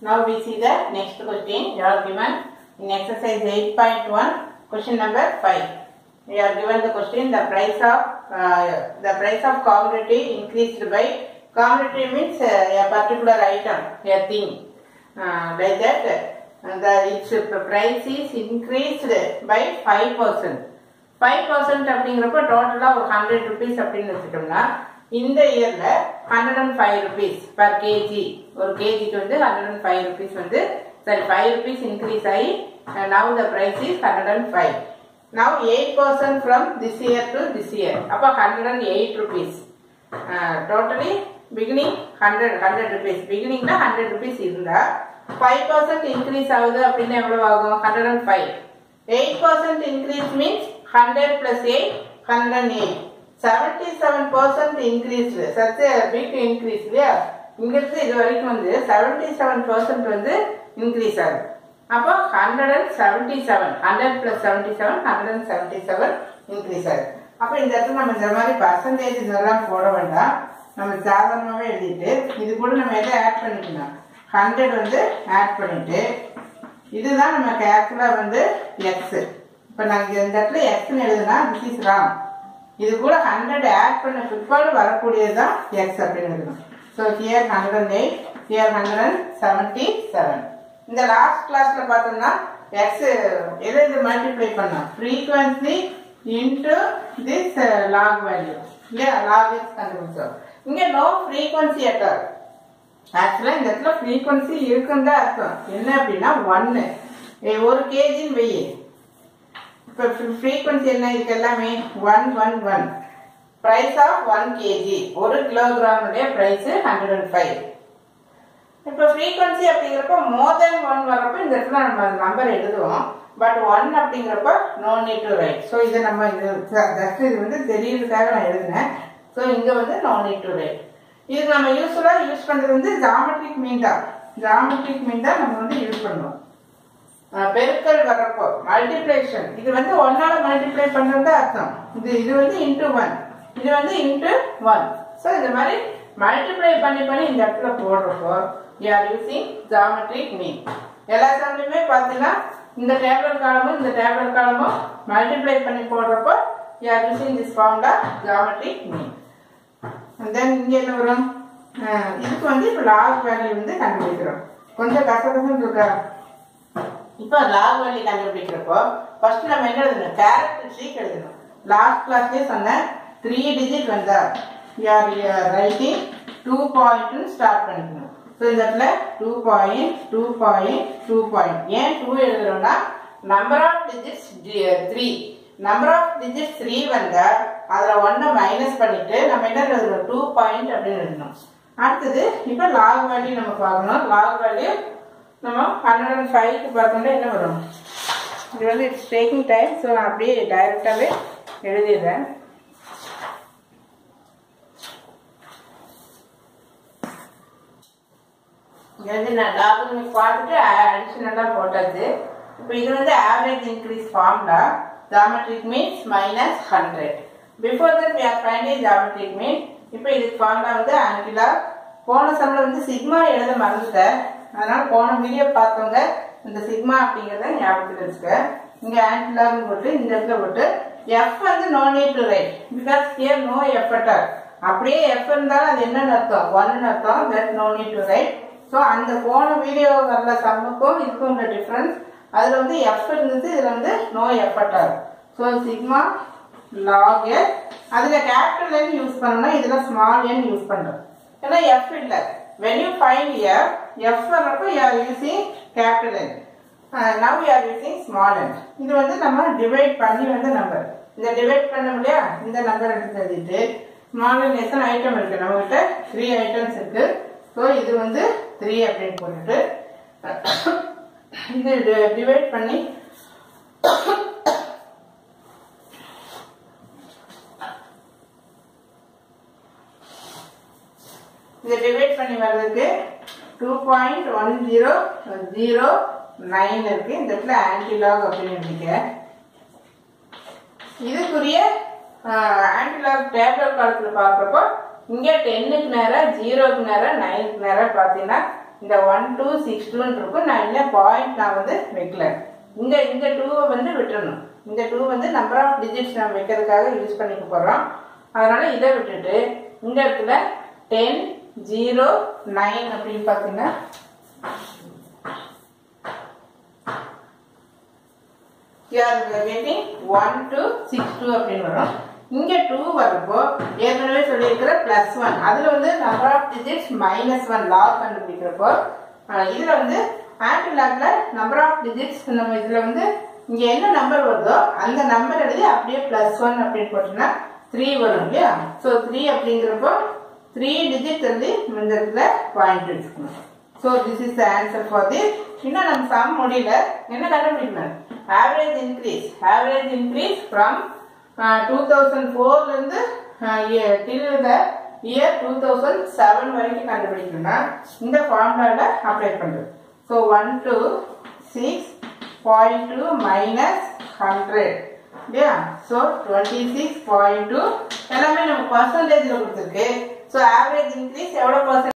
Now we see the next question. You are given in exercise 8.1, question number 5. We are given the question, the price of uh, the price of commodity increased by commodity means uh, a particular item, a thing. Uh, like that, uh, the its price is increased by 5%. 5% அப்படிங்கிறப்ப டோட்டலாக ஒரு hundred rupees அப்படின்னு வச்சுட்டோம்னா இந்த இயர்ல hundred and five rupees per kg ஒரு கேஜிக்கு வந்து ஹண்ட்ரட் அண்ட் ஃபைவ் ருபீஸ் வந்து சரி ஃபைவ் ருபீஸ் இன்க்ரீஸ் ஆகி now the price is hundred and five now eight percent from this year to this year அப்போ hundred and eight rupees totally beginning hundred hundred rupees பிகினிங்னா hundred rupees இருந்தா five percent increase ஆகுது அப்படின்னா எவ்வளவு ஆகும் hundred and five eight percent increase means hundred plus eight hundred and eight seventy seven percent increase such big increase இல்லையா இங்கிருந்து இது வரைக்கும் வந்து செவன்டி செவன் பர்சன்ட் வந்து இன்க்ரீஸ் ஆகுது அப்போ hundred and seventy seven hundred plus seventy seven hundred and seventy seven increase ஆகுது அப்போ இந்த இடத்துல நம்ம இந்த மாதிரி பர்சன்டேஜ் இதெல்லாம் போட வேண்டாம் நம்ம சாதாரணமாகவே எழுதிட்டு இது கூட நம்ம எதை ஆட் பண்ணிக்கணும் ஹண்ட்ரட் வந்து ஆட் பண்ணிட்டு இதுதான் நம்ம ஆக்சுவலாக வந்து எக்ஸ் இப்போ நாங்கள் இந்த இடத்துல எக்ஸ்னு எழுதுனா திஸ் இஸ் ராங் இது கூட ஹண்ட்ரட் ஆட் பண்ண பிற்பாடு வரக்கூடியது தான் எக்ஸ் அப்படின்னு எழுதணும் so here hundred and eight here hundred and seventy seven இந்த லாஸ்ட் கிளாஸ்ல பார்த்தோம்னா எக்ஸ் எதை இது மல்டிப்ளை பண்ணோம் frequency into this log value இல்லையா லாக் எக்ஸ் கண்டுபிடிச்சோம் இங்கே நோ ஃப்ரீக்வன்சி அட்டார் ஆக்சுவலாக இந்த இடத்துல ஃப்ரீக்வன்சி இருக்குன்னு தான் அர்த்தம் என்ன அப்படின்னா ஒன்று ஒரு கேஜின்னு வெயி இப்போ ஃப்ரீக்வன்சி என்ன இதுக்கு எல்லாமே one one one price of one kg ஒரு கிலோகிராமுடைய ப்ரைஸ் ஹண்ட்ரட் அண்ட் ஃபைவ் இப்போ ஃப்ரீக்வன்சி அப்படிங்கிறப்ப மோர் தென் ஒன் வரப்போ இந்த இடத்துல நம்ம நம்பர் எழுதுவோம் பட் ஒன் அப்படிங்கிறப்ப no need to write so இதை நம்ம இது ஜஸ்ட் இது வந்து தெரியறதுக்காக நான் எழுதினேன் ஸோ இங்கே வந்து நோ நீட் டு ரைட் இது நம்ம யூஸ்ஃபுல்லாக யூஸ் பண்ணுறது வந்து ஜாமெட்ரிக் மீன் தான் ஜாமெட்ரிக் மீன் தான் நம்ம வந்து யூஸ் பண்ணுவோம் பெருக்கல் வர்றப்போ மல்டிப்ளேஷன் இது வந்து ஒன்னால மல்டிப்ளை பண்றது அர்த்தம் இது இது வந்து இன்டூ ஒன் இது வந்து இன்டூ ஒன் ஸோ இந்த மாதிரி மல்டிப்ளை பண்ணி பண்ணி இந்த இடத்துல போடுறப்போ you are using geometric mean எல்லா சமயமே பார்த்தீங்கன்னா இந்த டேப்லெட் காலமும் இந்த டேப்லெட் காலமும் மல்டிப்ளை பண்ணி போடுறப்போ you are using this formula geometric mean then இங்கே என்ன வரும் இதுக்கு வந்து இப்போ லாக் வேல்யூ வந்து கண்டுபிடிக்கிறோம் கொஞ்சம் கஷ்டப்பட்டு இருக்கா இப்போ லாக் வேல்யூ கண்டுபிடிக்கிறப்போ ஃபர்ஸ்ட் நம்ம என்ன எழுதணும் கேரக்டரிஸ்டிக் எழுதணும் லாஸ்ட் கிளாஸ்லேயே சொன்னேன் த்ரீ டிஜிட் வந்தா யார் ரைட்டிங் டூ பாயிண்ட்னு ஸ்டார்ட் பண்ணிக்கணும் ஸோ இந்த இடத்துல two point two point two point ஏன் டூ எழுதுறோம்னா number of digits three number of digits three வந்தால் அதில் ஒன்றை மைனஸ் பண்ணிட்டு நம்ம என்ன எழுதணும் டூ பாயிண்ட் அப்படின்னு எழுதணும் அடுத்தது இப்போ லாக் வேல்யூ நம்ம பார்க்கணும் லாக் வேல்யூ நம்ம ஹண்ட்ரட் அண்ட் ஃபைவ்க்கு பார்த்தோம்னா என்ன வரும் இது வந்து இட்ஸ் டேக்கிங் டைம் ஸோ நான் அப்படியே டைரெக்டாகவே எழுதிடுறேன் எழுதி நான் லாபம் பார்த்துட்டு அடிஷனலாக போட்டாச்சு இப்போ இது வந்து average increase formula geometric means minus hundred before that we are finding geometric mean இப்போ இதுக்கு ஃபார்ம்லா வந்து ஆங்கிலா போன சம்மில் வந்து சிக்மா எழுத மறந்துட்டேன் அதனால போன வீடியோ பார்த்தவங்க இந்த சிக்மா அப்படிங்கிறத ஞாபகத்தில் வச்சுக்க இங்க ஆன்டிலாக்னு போட்டு இந்த இடத்துல போட்டு எஃப் வந்து no need to write because here no எஃபர்டர் அப்படியே எஃப் இருந்தாலும் அது என்னன்னு அர்த்தம் ஒன்னு அர்த்தம் that no need to write so அந்த போன வீடியோ வரல சம்முக்கும் இதுக்கும் உள்ள டிஃப்ரென்ஸ் அதில் வந்து எஃப் இருந்துச்சு இதில் வந்து நோ எஃபர்டர் ஸோ சிக்மா லாக் எஸ் அதில் கேபிட்டல் என் யூஸ் பண்ணணும் இதில் ஸ்மால் என் யூஸ் பண்ணுறோம் ஏன்னா எஃப் இல்லை when you find f f வரப்போ you are using capital N uh, now you are using small n இது வந்து நம்ம டிவைட் பண்ணி வந்த நம்பர் இந்த டிவைட் பண்ண இல்லையா இந்த நம்பர் எடுத்து எழுதிட்டு ஸ்மால் n எத்தனை ஐட்டம் இருக்கு நம்ம கிட்ட த்ரீ ஐட்டம்ஸ் இருக்கு ஸோ இது வந்து த்ரீ அப்படின்னு போட்டுட்டு இது டிவைட் பண்ணி இதை டிவைட் பண்ணி வர்றதுக்கு two point one zero zero nine இருக்கு இந்த இடத்துல ஆன்டிலாக் அப்படின்னு எழுதிக்க இதுக்குரிய ஆன்டிலாக் டேப்லெட் காலத்தில் பார்க்குறப்போ இங்கே டென்னுக்கு நேரம் ஜீரோக்கு நேரம் நைனுக்கு நேரம் பார்த்தீங்கன்னா இந்த ஒன் டூ சிக்ஸ் டூன்னு இருக்கும் நான் என்ன பாயிண்ட் நான் வந்து வைக்கல இங்க இங்க டூவை வந்து விட்டுறணும் இந்த டூ வந்து நம்பர் ஆஃப் டிஜிட்ஸ் நம்ம வைக்கிறதுக்காக யூஸ் பண்ணிக்க போறோம் அதனால இதை விட்டுட்டு இந்த இடத்துல டென் ஜீரோ நைன் அப்படின்னு பார்த்தீங்கன்னா you are getting 1 to 6 2 அப்படின்னு வரும் இங்க 2 வரப்போ ஏற்கனவே சொல்லியிருக்கிற பிளஸ் ஒன் அதுல வந்து number of digits minus one log கண்டுபிடிக்கிறப்போ அஹ், இதுல வந்து ஆன்டி லாக்ல நம்பர் ஆஃப் டிஜிட்ஸ் நம்ம இதுல வந்து இங்க என்ன நம்பர் வருதோ அந்த நம்பர் எழுதி அப்படியே பிளஸ் ஒன் அப்படின்னு போட்டோம்னா த்ரீ வரும் இல்லையா ஸோ த்ரீ அப்படிங்கிறப்போ த்ரீ டிஜிட் வந்து இந்த இடத்துல பாயிண்ட் வச்சுக்கணும் so this is the answer for this இன்னும் நம்ம சம் முடியல என்ன கண்டுபிடிக்கணும் average increase average increase from two thousand ஃபோர்லேருந்து till the year two thousand seven வரைக்கும் கண்டுபிடிக்கணும்னா இந்த ஃபார்முலாவில் அப்ளை பண்ணுறது so one two six point two minus hundred இல்லையா so twenty six point two எல்லாமே நம்ம பர்சன்டேஜில் கொடுத்துருக்கு ஸோ ஆவரேஜ் இன்க்ரீஸ் எவ்வளோ பர்சன்ட்